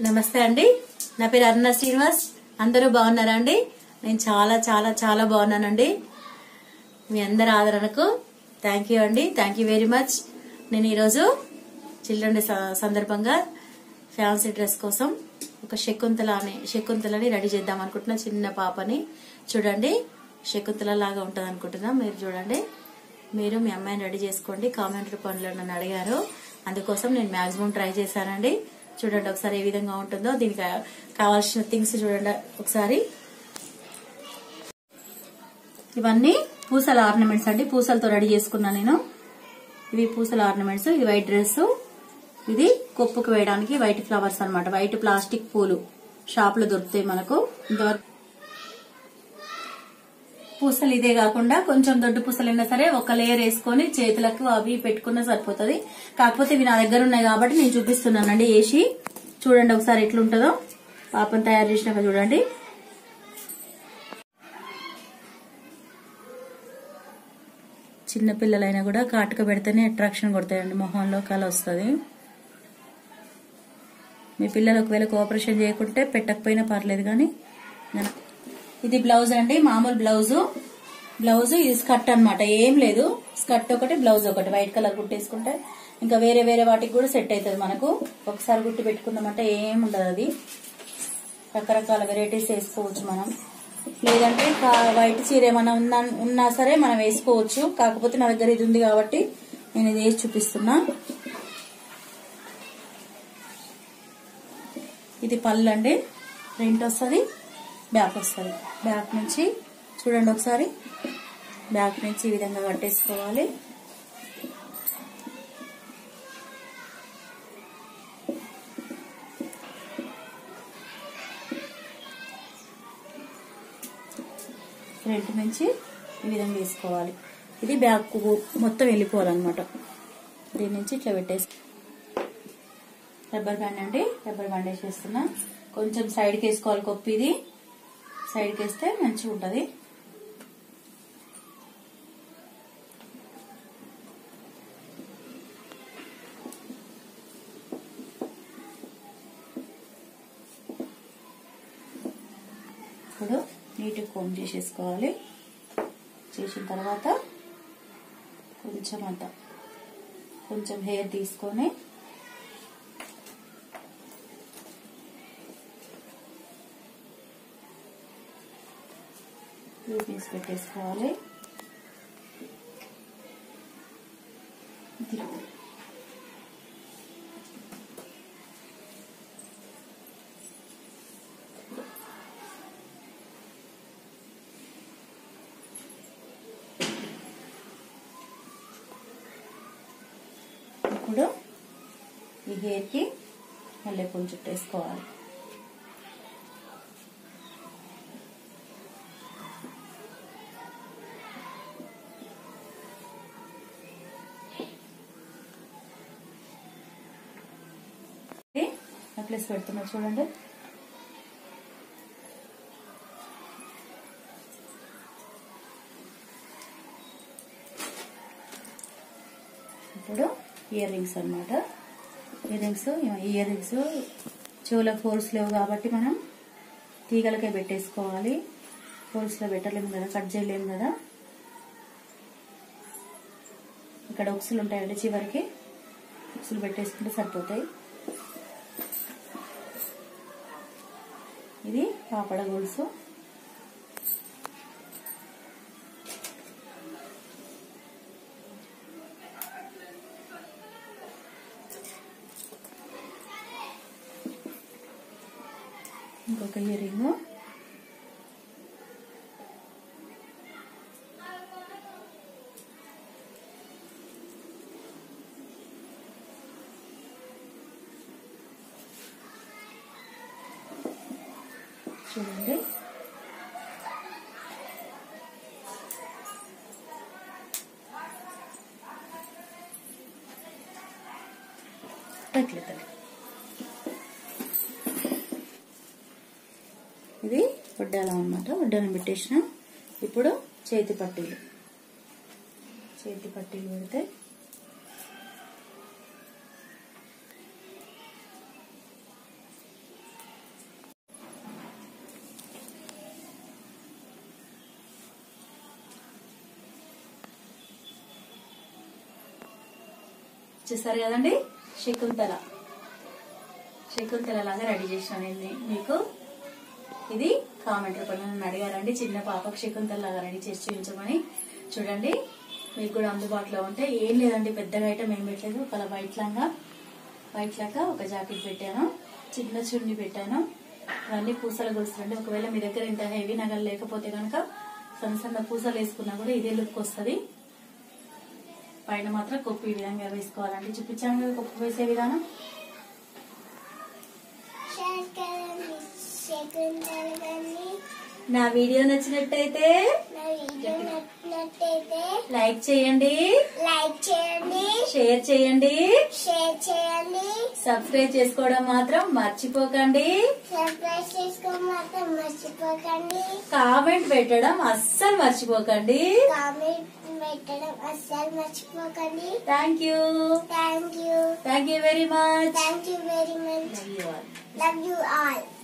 నమస్తే అండి నా పేరు అరుణ శ్రీనివాస్ అందరూ బాగున్నారా అండి నేను చాలా చాలా చాలా బాగున్నానండి మీ అందరి ఆదరణకు థ్యాంక్ యూ అండి థ్యాంక్ యూ వెరీ మచ్ నేను ఈరోజు చిల్డ్రన్ డే స- సందర్భంగా ఫ్యాన్సీ డ్రెస్ కోసం ఒక శకుంతల అనే శకుంతలని రెడీ చేద్దాం అనుకుంటున్నా చిన్న పాపని చూడండి శకుంతల లాగా ఉంటుంది అనుకుంటున్నా మీరు చూడండి మీరు మీ అమ్మాయిని రెడీ చేసుకోండి కామెంట్ రూపంలో నన్ను అడిగారు అందుకోసం నేను మాక్సిమం ట్రై చేశానండి చూడండి ఒకసారి ఏ విధంగా ఉంటుందో దీనికి కావాల్సిన థింగ్స్ చూడండి ఒకసారి ఇవన్నీ పూసల ఆర్నమెంట్స్ అండి పూసలతో రెడీ చేసుకున్నా నేను ఇవి పూసల ఆర్నమెంట్స్ ఇది వైట్ డ్రెస్ ఇది కొప్పుకు వేయడానికి వైట్ ఫ్లవర్స్ అన్నమాట వైట్ ప్లాస్టిక్ పూలు షాప్ లో దొరుకుతాయి మనకు ఇంతవరకు పూసలు ఇదే కాకుండా కొంచెం దొడ్డు పూసలైనా సరే ఒక లేయర్ వేసుకొని చేతులకు అవి పెట్టుకున్నా సరిపోతుంది కాకపోతే ఇవి నా దగ్గర ఉన్నాయి కాబట్టి నేను చూపిస్తున్నానండి వేసి చూడండి ఒకసారి ఎట్లుంటుందో పాపం తయారు చేసినాక చూడండి చిన్న పిల్లలైనా కూడా కాటుక పెడితేనే అట్రాక్షన్ కొడతాయండి మొహంలో కళ వస్తుంది మీ పిల్లలు ఒకవేళ కోఆపరేషన్ చేయకుంటే పెట్టకపోయినా పర్లేదు కానీ నేను- ఇది బ్లౌజ్ అండి మామూలు బ్లౌజ్ బ్లౌజ్ ఇది స్కర్ట్ అన్నమాట ఏం లేదు స్కర్ట్ ఒకటి బ్లౌజ్ ఒకటి వైట్ కలర్ కుట్టేసుకుంటే ఇంకా వేరే వేరే వాటికి కూడా సెట్ అవుతుంది మనకు ఒకసారి కుట్టి పెట్టుకుందామంటే ఏం ఉండదు అది రకరకాల వెరైటీస్ వేసుకోవచ్చు మనం లేదంటే కా- వైట్ చీర ఏమైనా ఉన్నా ఉన్నా సరే మనం వేసుకోవచ్చు కాకపోతే నా దగ్గర ఇది ఉంది కాబట్టి నేను ఇది వేసి చూపిస్తున్నా ఇది పళ్ళు అండి ప్రింట్ వస్తుంది బ్యాక్ వస్తుంది బ్యాక్ నుంచి చూడండి ఒకసారి బ్యాక్ నుంచి ఈ విధంగా కట్టేసుకోవాలి ఫ్రంట్ నుంచి ఈ విధంగా వేసుకోవాలి ఇది బ్యాక్ మొత్తం వెళ్ళిపోవాలన్నమాట దీని నుంచి ఇట్లా పెట్టేసి రబ్బర్ బ్యాండ్ అండి రబ్బర్ బ్యాండ్ వేసేస్తున్నా కొంచెం సైడ్కి వేసుకోవాలి కొప్పు ఇది సైడ్కి వేస్తే మంచిగా ఉంటుంది ఇప్పుడు నీట్గా కోమ్ చేసేసుకోవాలి చేసిన తర్వాత కొంచెం అంత కొంచెం హెయిర్ తీసుకొని పీస్ పెట్టేసుకోవాలి ఇది. ఇప్పుడు ఈ హెయిర్కి మళ్ళీ కొంచెం చుట్టేసుకోవాలి నెక్లెస్ పెడుతున్నా చూడండి ఇప్పుడు ఇయర్ రింగ్స్ అనమాట ఇయర్ రింగ్స్ ఇయర్ రింగ్స్ చెవులకు హోల్స్ లేవు కాబట్టి మనం తీగలకే పెట్టేసుకోవాలి హోల్స్లో పెట్టలేము కదా కట్ చేయలేము కదా ఇక్కడ ఉక్సులు ఉంటాయండి చివరికి ఉక్సులు పెట్టేసుకుంటే సరిపోతాయి ఇది పాపడ గొలుసు ఇంకొక ఇయర్ రింగ్ చూడండి పెట్టలేదు ఇది వడ్డాలం అనమాట వడ్డాలం పెట్టేసిన ఇప్పుడు చేతి పట్టీలు చేతి పట్టీలు పెడితే చూసారు కదండి శకుంతల శకుంతల లాగా రెడీ చేసిన నేను మీకు ఇది కామెంట్ రూపంలో నన్ను అడిగారండి చిన్న పాపకు శకుంతల లాగా రెడీ చేసి చూపించమని చూడండి మీకు కూడా అందుబాటులో ఉంటే ఏం లేదండి పెద్దగా ఐటమ్ ఏం పెట్టలేదు ఒక వైట్ లాగా వైట్ లాగా ఒక జాకెట్ పెట్టాను చిన్న చున్ని పెట్టాను ఇవన్నీ పూసల గొలుసులండి ఒకవేళ మీ దగ్గర ఇంత హెవీ నగలు లేకపోతే కనుక సన్న సన్న పూసలు వేసుకున్నా కూడా ఇదే లుక్ వస్తుంది పైన మాత్రం కొప్పు ఈ విధంగా వేసుకోవాలండి చూపించాను కదా కొప్పు వేసే విధానం శర్కరని శకుంతలని నా వీడియో నచ్చినట్టయితే నా వీడియో నచ్చినట్టయితే లైక్ చేయండి లైక్ చేయండి షేర్ చేయండి షేర్ చేయండి సబ్స్క్రైబ్ చేసుకోవడం మాత్రం మర్చిపోకండి సబ్స్క్రైబ్ చేసుకోవడం మాత్రం మర్చిపోకండి కామెంట్ పెట్టడం అస్సలు మర్చిపోకండి కామెంట్ పెట్టడం అస్సలు మర్చిపోకండి thank you thank you thank you very much thank you very much love you all